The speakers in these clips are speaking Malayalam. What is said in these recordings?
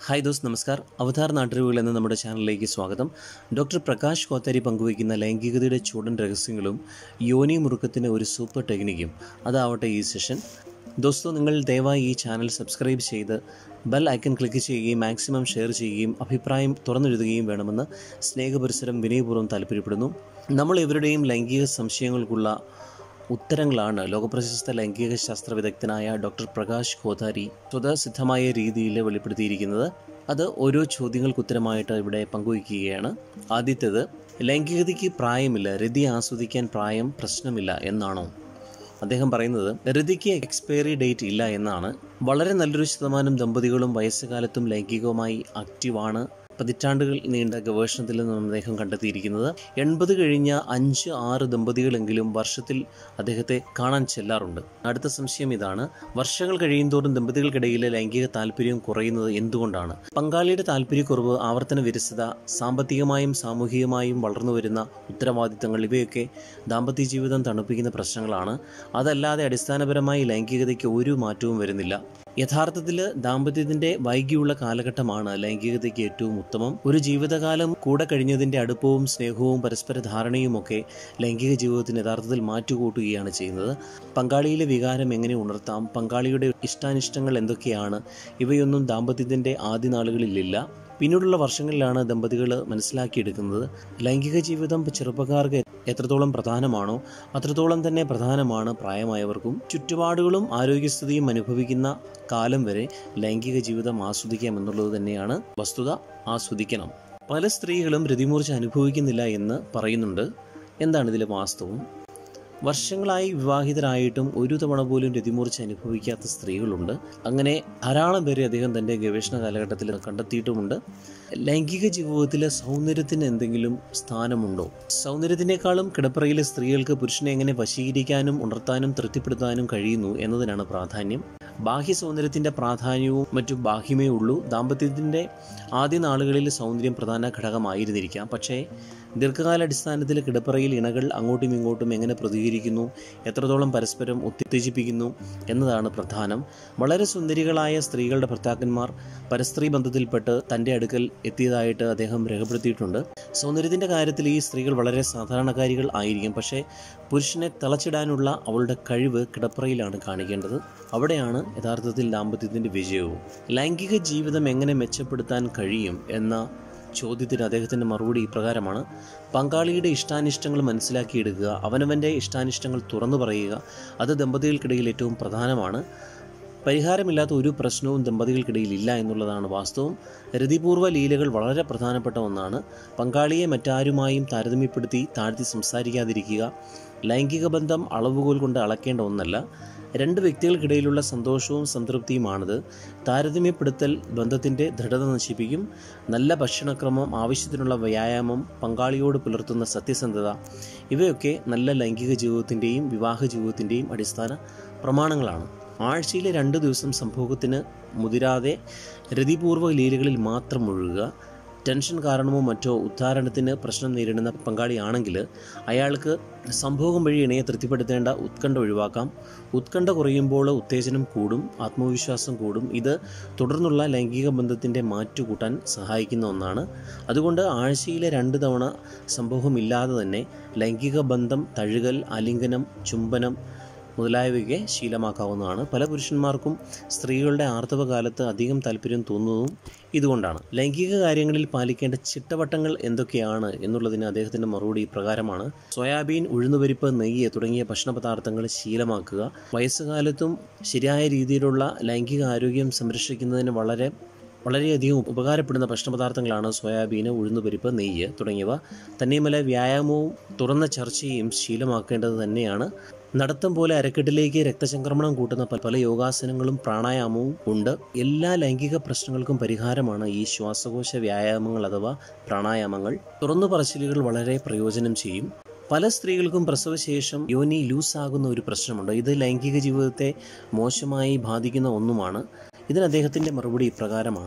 ഹായ് ദോസ് നമസ്കാർ അവതാർ നാട്ടറിവുകൾ എന്ന നമ്മുടെ ചാനലിലേക്ക് സ്വാഗതം ഡോക്ടർ പ്രകാശ് കോത്താരി പങ്കുവയ്ക്കുന്ന ലൈംഗികതയുടെ ചൂടൻ രഹസ്യങ്ങളും യോനി മുറുക്കത്തിന് ഒരു സൂപ്പർ ടെക്നിക്കും അതാവട്ടെ ഈ സെഷൻ ദോസ്തോ നിങ്ങൾ ദയവായി ഈ ചാനൽ സബ്സ്ക്രൈബ് ചെയ്ത് ബെൽ ഐക്കൺ ക്ലിക്ക് ചെയ്യുകയും മാക്സിമം ഷെയർ ചെയ്യുകയും അഭിപ്രായം തുറന്നെഴുതുകയും വേണമെന്ന് സ്നേഹപരിസരം വിനയപൂർവ്വം താല്പര്യപ്പെടുന്നു നമ്മൾ ഇവരുടെയും ലൈംഗിക സംശയങ്ങൾക്കുള്ള ഉത്തരങ്ങളാണ് ലോകപ്രശസ്ത ലൈംഗിക ശാസ്ത്ര വിദഗ്ധനായ ഡോക്ടർ പ്രകാശ് കോതാരി സ്വതസിദ്ധമായ രീതിയിൽ വെളിപ്പെടുത്തിയിരിക്കുന്നത് അത് ഓരോ ചോദ്യങ്ങൾക്ക് ഉത്തരമായിട്ട് ഇവിടെ പങ്കുവയ്ക്കുകയാണ് ആദ്യത്തേത് ലൈംഗികതയ്ക്ക് പ്രായമില്ല രതി ആസ്വദിക്കാൻ പ്രായം പ്രശ്നമില്ല എന്നാണോ അദ്ദേഹം പറയുന്നത് രതിക്ക് എക്സ്പയറി ഡേറ്റ് ഇല്ല എന്നാണ് വളരെ നല്ലൊരു ശതമാനം ദമ്പതികളും വയസ്സുകാലത്തും ലൈംഗികവുമായി ആക്റ്റീവാണ് പതിറ്റാണ്ടുകൾ നീണ്ട ഗവേഷണത്തിൽ നിന്നും അദ്ദേഹം കണ്ടെത്തിയിരിക്കുന്നത് എൺപത് കഴിഞ്ഞ അഞ്ച് ആറ് ദമ്പതികളെങ്കിലും വർഷത്തിൽ അദ്ദേഹത്തെ കാണാൻ ചെല്ലാറുണ്ട് അടുത്ത സംശയം ഇതാണ് വർഷങ്ങൾ കഴിയുന്തോറും ദമ്പതികൾക്കിടയിലെ ലൈംഗിക താല്പര്യം കുറയുന്നത് എന്തുകൊണ്ടാണ് പങ്കാളിയുടെ താല്പര്യക്കുറവ് ആവർത്തന വിരസത സാമ്പത്തികമായും സാമൂഹികമായും വളർന്നു വരുന്ന ഉത്തരവാദിത്തങ്ങൾ ഇവയൊക്കെ ദാമ്പത്യ ജീവിതം തണുപ്പിക്കുന്ന പ്രശ്നങ്ങളാണ് അതല്ലാതെ അടിസ്ഥാനപരമായി ലൈംഗികതയ്ക്ക് ഒരു മാറ്റവും വരുന്നില്ല യഥാർത്ഥത്തിൽ ദാമ്പത്യത്തിന്റെ വൈകിയുള്ള കാലഘട്ടമാണ് ലൈംഗികതയ്ക്ക് ഏറ്റവും ഉത്തമം ഒരു ജീവിതകാലം കൂടെ കഴിഞ്ഞതിന്റെ അടുപ്പവും സ്നേഹവും പരസ്പര ധാരണയുമൊക്കെ ലൈംഗിക ജീവിതത്തിന് യഥാർത്ഥത്തിൽ മാറ്റുകൂട്ടുകയാണ് ചെയ്യുന്നത് പങ്കാളിയിലെ വികാരം എങ്ങനെ ഉണർത്താം പങ്കാളിയുടെ ഇഷ്ടാനിഷ്ടങ്ങൾ എന്തൊക്കെയാണ് ഇവയൊന്നും ദാമ്പത്യത്തിന്റെ ആദ്യ നാളുകളിലില്ല പിന്നീടുള്ള വർഷങ്ങളിലാണ് ദമ്പതികൾ മനസ്സിലാക്കിയെടുക്കുന്നത് ലൈംഗിക ജീവിതം ചെറുപ്പക്കാർക്ക് എത്രത്തോളം പ്രധാനമാണോ അത്രത്തോളം തന്നെ പ്രധാനമാണ് പ്രായമായവർക്കും ചുറ്റുപാടുകളും ആരോഗ്യസ്ഥിതിയും അനുഭവിക്കുന്ന കാലം വരെ ലൈംഗിക ജീവിതം ആസ്വദിക്കാം എന്നുള്ളത് തന്നെയാണ് വസ്തുത ആസ്വദിക്കണം പല സ്ത്രീകളും രതിമൂർച്ച അനുഭവിക്കുന്നില്ല എന്ന് പറയുന്നുണ്ട് എന്താണ് ഇതിലെ വാസ്തവം വർഷങ്ങളായി വിവാഹിതരായിട്ടും ഒരു തവണ പോലും രതിമൂർച്ച അനുഭവിക്കാത്ത സ്ത്രീകളുണ്ട് അങ്ങനെ ധാരാളം പേരെ അദ്ദേഹം തൻ്റെ ഗവേഷണ കാലഘട്ടത്തിൽ കണ്ടെത്തിയിട്ടുമുണ്ട് ലൈംഗിക ജീവിതത്തിലെ സൗന്ദര്യത്തിന് എന്തെങ്കിലും സ്ഥാനമുണ്ടോ സൗന്ദര്യത്തിനേക്കാളും കിടപ്പറയിലെ സ്ത്രീകൾക്ക് പുരുഷനെ എങ്ങനെ വശീകരിക്കാനും ഉണർത്താനും തൃപ്തിപ്പെടുത്താനും കഴിയുന്നു എന്നതിനാണ് പ്രാധാന്യം ബാഹ്യ സൗന്ദര്യത്തിൻ്റെ പ്രാധാന്യവും മറ്റു ബാഹ്യമേ ഉള്ളൂ ദാമ്പത്യത്തിൻ്റെ ആദ്യ നാളുകളിൽ സൗന്ദര്യം പ്രധാന ഘടകമായിരുന്നിരിക്കാം പക്ഷേ ദീർഘകാലാടിസ്ഥാനത്തിൽ കിടപ്പറയിൽ ഇണകൾ അങ്ങോട്ടും ഇങ്ങോട്ടും എങ്ങനെ പ്രതികരിക്കുന്നു എത്രത്തോളം പരസ്പരം ഉത്തേജിപ്പിക്കുന്നു എന്നതാണ് പ്രധാനം വളരെ സുന്ദരികളായ സ്ത്രീകളുടെ ഭർത്താക്കന്മാർ പരസ്ത്രീ ബന്ധത്തിൽപ്പെട്ട് തൻ്റെ അടുക്കൽ എത്തിയതായിട്ട് അദ്ദേഹം രേഖപ്പെടുത്തിയിട്ടുണ്ട് സൗന്ദര്യത്തിൻ്റെ കാര്യത്തിൽ ഈ സ്ത്രീകൾ വളരെ സാധാരണക്കാരികൾ ആയിരിക്കും പക്ഷേ പുരുഷനെ തളച്ചിടാനുള്ള അവളുടെ കഴിവ് കിടപ്പറയിലാണ് കാണിക്കേണ്ടത് അവിടെയാണ് യഥാർത്ഥത്തിൽ ദാമ്പത്യത്തിൻ്റെ വിജയവും ലൈംഗിക ജീവിതം എങ്ങനെ മെച്ചപ്പെടുത്താൻ കഴിയും എന്ന ചോദ്യത്തിന് അദ്ദേഹത്തിൻ്റെ മറുപടി ഇപ്രകാരമാണ് പങ്കാളിയുടെ ഇഷ്ടാനിഷ്ടങ്ങൾ മനസ്സിലാക്കിയെടുക്കുക അവനവൻ്റെ ഇഷ്ടാനിഷ്ടങ്ങൾ തുറന്നു പറയുക അത് ദമ്പതികൾക്കിടയിൽ ഏറ്റവും പ്രധാനമാണ് പരിഹാരമില്ലാത്ത ഒരു പ്രശ്നവും ദമ്പതികൾക്കിടയിൽ ഇല്ല എന്നുള്ളതാണ് വാസ്തവം രതിപൂർവ്വ ലീലകൾ വളരെ പ്രധാനപ്പെട്ട ഒന്നാണ് പങ്കാളിയെ മറ്റാരുമായും താരതമ്യപ്പെടുത്തി താഴ്ത്തി സംസാരിക്കാതിരിക്കുക ലൈംഗിക ബന്ധം അളവുകോൽ കൊണ്ട് അളക്കേണ്ട ഒന്നല്ല രണ്ട് വ്യക്തികൾക്കിടയിലുള്ള സന്തോഷവും സംതൃപ്തിയുമാണിത് താരതമ്യപ്പെടുത്തൽ ബന്ധത്തിൻ്റെ ദൃഢത നശിപ്പിക്കും നല്ല ഭക്ഷണക്രമം ആവശ്യത്തിനുള്ള വ്യായാമം പങ്കാളിയോട് പുലർത്തുന്ന സത്യസന്ധത ഇവയൊക്കെ നല്ല ലൈംഗിക ജീവിതത്തിൻ്റെയും വിവാഹ ജീവിതത്തിൻ്റെയും അടിസ്ഥാന പ്രമാണങ്ങളാണ് ആഴ്ചയിലെ രണ്ട് ദിവസം സംഭോഗത്തിന് മുതിരാതെ രതിപൂർവ്വ ലീലകളിൽ മാത്രം മുഴുകുക ടെൻഷൻ കാരണമോ മറ്റോ ഉദ്ധാരണത്തിന് പ്രശ്നം നേരിടുന്ന പങ്കാളിയാണെങ്കിൽ അയാൾക്ക് സംഭോഗം വഴി ഇണയെ തൃപ്തിപ്പെടുത്തേണ്ട ഉത്കണ്ഠ ഒഴിവാക്കാം ഉത്കണ്ഠ കുറയുമ്പോൾ ഉത്തേജനം കൂടും ആത്മവിശ്വാസം കൂടും ഇത് തുടർന്നുള്ള ലൈംഗിക ബന്ധത്തിൻ്റെ മാറ്റുകൂട്ടാൻ സഹായിക്കുന്ന ഒന്നാണ് അതുകൊണ്ട് ആഴ്ചയിലെ രണ്ട് തവണ സംഭവമില്ലാതെ തന്നെ ലൈംഗിക ബന്ധം തഴുകൽ ആലിംഗനം ചുംബനം മുതലായവയൊക്കെ ശീലമാക്കാവുന്നതാണ് പല പുരുഷന്മാർക്കും സ്ത്രീകളുടെ ആർത്തവ കാലത്ത് അധികം താല്പര്യം തോന്നുന്നതും ഇതുകൊണ്ടാണ് ലൈംഗിക കാര്യങ്ങളിൽ പാലിക്കേണ്ട ചിട്ടവട്ടങ്ങൾ എന്തൊക്കെയാണ് എന്നുള്ളതിന് അദ്ദേഹത്തിൻ്റെ മറുപടി ഇപ്രകാരമാണ് സോയാബീൻ ഉഴുന്നുപരിപ്പ് നെയ്യ് തുടങ്ങിയ ഭക്ഷണ പദാർത്ഥങ്ങൾ ശീലമാക്കുക വയസ്സുകാലത്തും ശരിയായ രീതിയിലുള്ള ലൈംഗിക ആരോഗ്യം സംരക്ഷിക്കുന്നതിന് വളരെ വളരെയധികം ഉപകാരപ്പെടുന്ന ഭക്ഷണപദാർത്ഥങ്ങളാണ് സോയാബീന് ഉഴുന്നുപരിപ്പ് നെയ്യ് തുടങ്ങിയവ തന്നെയുമല്ല വ്യായാമവും തുറന്ന ചർച്ചയും ശീലമാക്കേണ്ടത് തന്നെയാണ് നടത്തം പോലെ അരക്കെട്ടിലേക്ക് രക്തചംക്രമണം കൂട്ടുന്ന പല പല യോഗാസനങ്ങളും പ്രാണായാമവും ഉണ്ട് എല്ലാ ലൈംഗിക പ്രശ്നങ്ങൾക്കും പരിഹാരമാണ് ഈ ശ്വാസകോശ വ്യായാമങ്ങൾ അഥവാ പ്രാണായാമങ്ങൾ തുറന്നു പറച്ചിലുകൾ വളരെ പ്രയോജനം ചെയ്യും പല സ്ത്രീകൾക്കും പ്രസവശേഷം യോനി ലൂസാകുന്ന ഒരു പ്രശ്നമുണ്ട് ഇത് ലൈംഗിക ജീവിതത്തെ മോശമായി ബാധിക്കുന്ന ഒന്നുമാണ് ഇതിന് അദ്ദേഹത്തിൻ്റെ മറുപടി ഇപ്രകാരമാണ്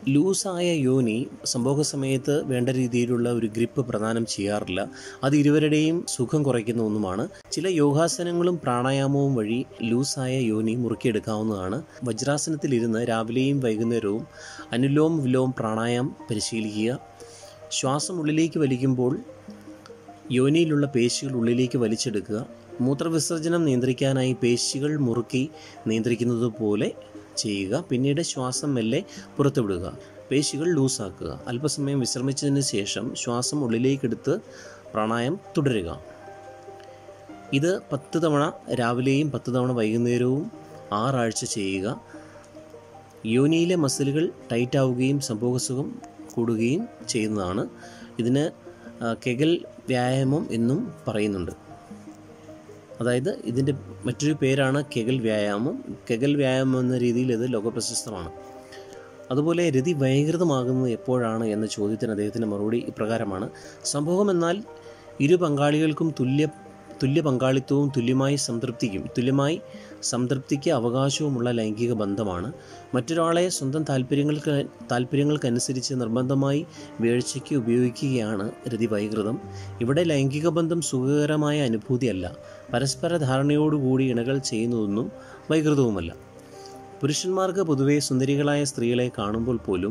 ലൂസായ യോനി സംഭോഗ സമയത്ത് വേണ്ട രീതിയിലുള്ള ഒരു ഗ്രിപ്പ് പ്രദാനം ചെയ്യാറില്ല അത് ഇരുവരുടെയും സുഖം കുറയ്ക്കുന്ന ഒന്നുമാണ് ചില യോഗാസനങ്ങളും പ്രാണായാമവും വഴി ലൂസായ യോനി മുറുക്കിയെടുക്കാവുന്നതാണ് വജ്രാസനത്തിലിരുന്ന് രാവിലെയും വൈകുന്നേരവും അനുലോം വിലോം പ്രാണായാമം പരിശീലിക്കുക ശ്വാസം ഉള്ളിലേക്ക് വലിക്കുമ്പോൾ യോനിയിലുള്ള പേശികൾ ഉള്ളിലേക്ക് വലിച്ചെടുക്കുക മൂത്രവിസർജനം നിയന്ത്രിക്കാനായി പേശികൾ മുറുക്കി നിയന്ത്രിക്കുന്നത് പോലെ ചെയ്യുക പിന്നീട് ശ്വാസം മെല്ലെ പുറത്തുവിടുക പേശികൾ ലൂസാക്കുക അല്പസമയം വിശ്രമിച്ചതിന് ശേഷം ശ്വാസം ഉള്ളിലേക്കെടുത്ത് പ്രാണായം തുടരുക ഇത് പത്ത് തവണ രാവിലെയും പത്ത് തവണ വൈകുന്നേരവും ആറാഴ്ച ചെയ്യുക യോനിയിലെ മസിലുകൾ ടൈറ്റ് ആവുകയും സംഭോഗസുഖം കൂടുകയും ചെയ്യുന്നതാണ് ഇതിന് ആ, കെഗൽ വ്യായാമം എന്നും പറയുന്നുണ്ട് അതായത് ഇതിൻ്റെ മറ്റൊരു പേരാണ് കെഗൽ വ്യായാമം കെഗൽ വ്യായാമം എന്ന രീതിയിൽ ഇത് ലോകപ്രശസ്തമാണ് അതുപോലെ രതി വൈകൃതമാകുന്നത് എപ്പോഴാണ് എന്ന ചോദ്യത്തിന് അദ്ദേഹത്തിൻ്റെ മറുപടി ഇപ്രകാരമാണ് സംഭവം എന്നാൽ ഇരു പങ്കാളികൾക്കും തുല്യ തുല്യ പങ്കാളിത്തവും തുല്യമായി സംതൃപ്തിക്കും തുല്യമായി സംതൃപ്തിക്ക് അവകാശവുമുള്ള ലൈംഗിക ബന്ധമാണ് മറ്റൊരാളെ സ്വന്തം താല്പര്യങ്ങൾക്ക് താല്പര്യങ്ങൾക്കനുസരിച്ച് നിർബന്ധമായി വീഴ്ചയ്ക്ക് ഉപയോഗിക്കുകയാണ് രതിവൈകൃതം ഇവിടെ ലൈംഗിക ബന്ധം സുഖകരമായ അനുഭൂതിയല്ല പരസ്പര ധാരണയോടുകൂടി ഇണകൾ ചെയ്യുന്നതൊന്നും വൈകൃതവുമല്ല പുരുഷന്മാർക്ക് പൊതുവെ സുന്ദരികളായ സ്ത്രീകളെ കാണുമ്പോൾ പോലും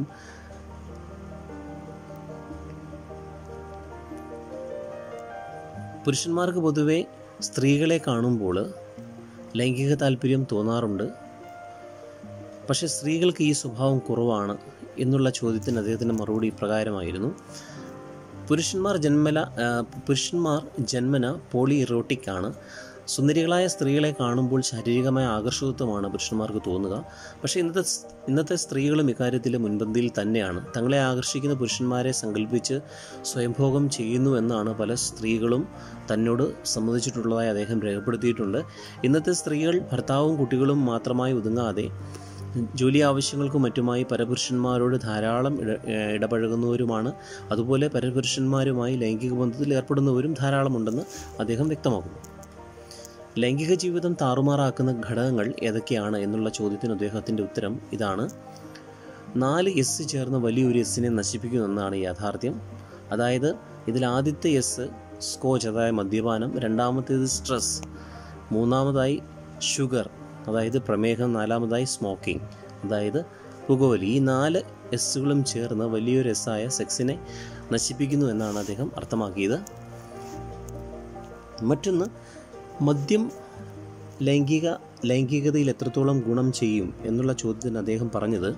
പുരുഷന്മാർക്ക് പൊതുവെ സ്ത്രീകളെ കാണുമ്പോൾ ലൈംഗിക താല്പര്യം തോന്നാറുണ്ട് പക്ഷേ സ്ത്രീകൾക്ക് ഈ സ്വഭാവം കുറവാണ് എന്നുള്ള ചോദ്യത്തിന് അദ്ദേഹത്തിൻ്റെ മറുപടി ഇപ്രകാരമായിരുന്നു പുരുഷന്മാർ ജന്മല ആ, പുരുഷന്മാർ ജന്മന പോളി ഇറോട്ടിക് ആണ് സുന്ദരികളായ സ്ത്രീകളെ കാണുമ്പോൾ ശാരീരികമായ ആകർഷകത്വമാണ് പുരുഷന്മാർക്ക് തോന്നുക പക്ഷേ ഇന്നത്തെ സ്- ഇന്നത്തെ സ്ത്രീകളും ഇക്കാര്യത്തിൽ മുൻപന്തിയിൽ തന്നെയാണ് തങ്ങളെ ആകർഷിക്കുന്ന പുരുഷന്മാരെ സങ്കല്പിച്ച് സ്വയംഭോഗം ചെയ്യുന്നു എന്നാണ് പല സ്ത്രീകളും തന്നോട് സമ്മതിച്ചിട്ടുള്ളതായി അദ്ദേഹം രേഖപ്പെടുത്തിയിട്ടുണ്ട് ഇന്നത്തെ സ്ത്രീകൾ ഭർത്താവും കുട്ടികളും മാത്രമായി ഒതുങ്ങാതെ ജോലി ആവശ്യങ്ങൾക്കും മറ്റുമായി പരപുരുഷന്മാരോട് ധാരാളം ഇട ഏഹ് ഇടപഴകുന്നവരുമാണ് അതുപോലെ പരപുരുഷന്മാരുമായി ലൈംഗിക ബന്ധത്തിൽ ഏർപ്പെടുന്നവരും ധാരാളമുണ്ടെന്ന് അദ്ദേഹം വ്യക്തമാക്കുന്നു ലൈംഗിക ജീവിതം താറുമാറാക്കുന്ന ഘടകങ്ങൾ ഏതൊക്കെയാണ് എന്നുള്ള ചോദ്യത്തിന് അദ്ദേഹത്തിൻ്റെ ഉത്തരം ഇതാണ് നാല് എസ് ചേർന്ന് വലിയൊരു എസ്സിനെ നശിപ്പിക്കുമെന്നാണ് യാഥാർത്ഥ്യം അതായത് ഇതിൽ ആദ്യത്തെ എസ് സ്കോച്ച് അതായത് മദ്യപാനം രണ്ടാമത്തേത് സ്ട്രെസ് മൂന്നാമതായി ഷുഗർ അതായത് പ്രമേഹം നാലാമതായി സ്മോക്കിംഗ് അതായത് പുകവലി ഈ നാല് എസ്സുകളും ചേർന്ന് വലിയൊരു എസ്സായ സെക്സിനെ നശിപ്പിക്കുന്നു എന്നാണ് അദ്ദേഹം അർത്ഥമാക്കിയത് മറ്റൊന്ന് മദ്യം ലൈംഗിക ലൈംഗികതയിൽ എത്രത്തോളം ഗുണം ചെയ്യും എന്നുള്ള ചോദ്യത്തിന് അദ്ദേഹം പറഞ്ഞത്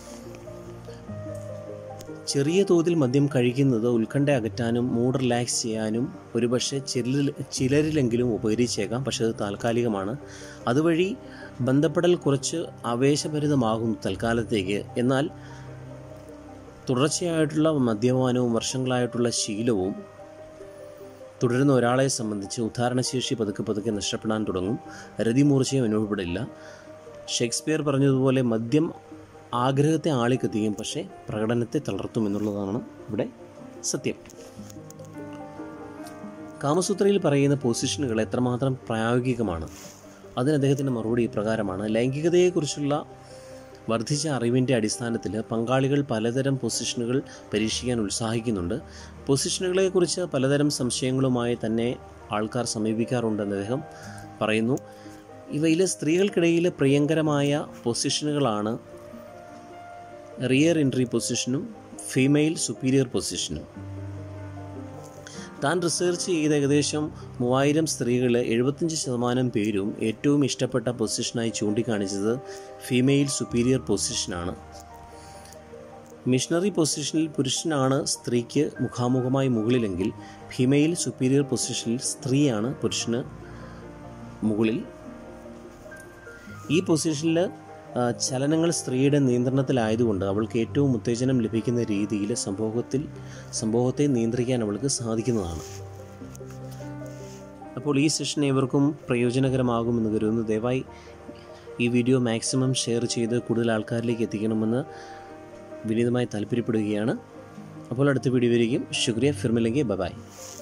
ചെറിയ തോതിൽ മദ്യം കഴിക്കുന്നത് ഉത്കണ്ഠ അകറ്റാനും മൂഡ് റിലാക്സ് ചെയ്യാനും ഒരുപക്ഷെ ചിലരിൽ ചിലരിലെങ്കിലും ഉപകരിച്ചേക്കാം പക്ഷെ അത് താൽക്കാലികമാണ് അതുവഴി ബന്ധപ്പെടൽ കുറച്ച് ആവേശഭരിതമാകും തൽക്കാലത്തേക്ക് എന്നാൽ തുടർച്ചയായിട്ടുള്ള മദ്യപാനവും വർഷങ്ങളായിട്ടുള്ള ശീലവും തുടരുന്ന ഒരാളെ സംബന്ധിച്ച് ഉദ്ധാരണശേഷി പതുക്കെ പതുക്കെ നഷ്ടപ്പെടാൻ തുടങ്ങും രതിമൂർച്ചയും അനുഭവപ്പെടില്ല ഷേക്സ്പിയർ പറഞ്ഞതുപോലെ മദ്യം ആഗ്രഹത്തെ ആളിക്കത്തിക്കും പക്ഷേ പ്രകടനത്തെ തളർത്തും എന്നുള്ളതാണ് ഇവിടെ സത്യം കാമസൂത്രയിൽ പറയുന്ന പൊസിഷനുകൾ എത്രമാത്രം പ്രായോഗികമാണ് അതിന് അദ്ദേഹത്തിൻ്റെ മറുപടി ഇപ്രകാരമാണ് ലൈംഗികതയെക്കുറിച്ചുള്ള വർദ്ധിച്ച അറിവിൻ്റെ അടിസ്ഥാനത്തിൽ പങ്കാളികൾ പലതരം പൊസിഷനുകൾ പരീക്ഷിക്കാൻ ഉത്സാഹിക്കുന്നുണ്ട് പൊസിഷനുകളെക്കുറിച്ച് പലതരം സംശയങ്ങളുമായി തന്നെ ആൾക്കാർ സമീപിക്കാറുണ്ടെന്ന് അദ്ദേഹം പറയുന്നു ഇവയിലെ സ്ത്രീകൾക്കിടയിൽ പ്രിയങ്കരമായ പൊസിഷനുകളാണ് റിയർ എൻട്രി പൊസിഷനും ഫീമെയിൽ സുപ്പീരിയർ പൊസിഷനും താൻ റിസർച്ച് ചെയ്ത ഏകദേശം മൂവായിരം സ്ത്രീകൾ എഴുപത്തഞ്ച് ശതമാനം പേരും ഏറ്റവും ഇഷ്ടപ്പെട്ട പൊസിഷനായി ചൂണ്ടിക്കാണിച്ചത് ഫീമെയിൽ സുപ്പീരിയർ പൊസിഷനാണ് മിഷണറി പൊസിഷനിൽ പുരുഷനാണ് സ്ത്രീക്ക് മുഖാമുഖമായി മുകളിലെങ്കിൽ ഫീമെയിൽ സുപ്പീരിയർ പൊസിഷനിൽ സ്ത്രീയാണ് പുരുഷന് മുകളിൽ ഈ പൊസിഷനിൽ ആ, ചലനങ്ങൾ സ്ത്രീയുടെ നിയന്ത്രണത്തിലായതുകൊണ്ട് അവൾക്ക് ഏറ്റവും ഉത്തേജനം ലഭിക്കുന്ന രീതിയിൽ സംഭവത്തിൽ സംഭവത്തെ നിയന്ത്രിക്കാൻ അവൾക്ക് സാധിക്കുന്നതാണ് അപ്പോൾ ഈ സെഷൻ ഏവർക്കും പ്രയോജനകരമാകുമെന്ന് കരുതുന്നു ദയവായി ഈ വീഡിയോ മാക്സിമം ഷെയർ ചെയ്ത് കൂടുതൽ ആൾക്കാരിലേക്ക് എത്തിക്കണമെന്ന് വിനീതമായി താല്പര്യപ്പെടുകയാണ് അപ്പോൾ അടുത്ത വീഡിയോ വരികയും ശുക്രിയ ഫിർമില്ലെങ്കിൽ ബൈ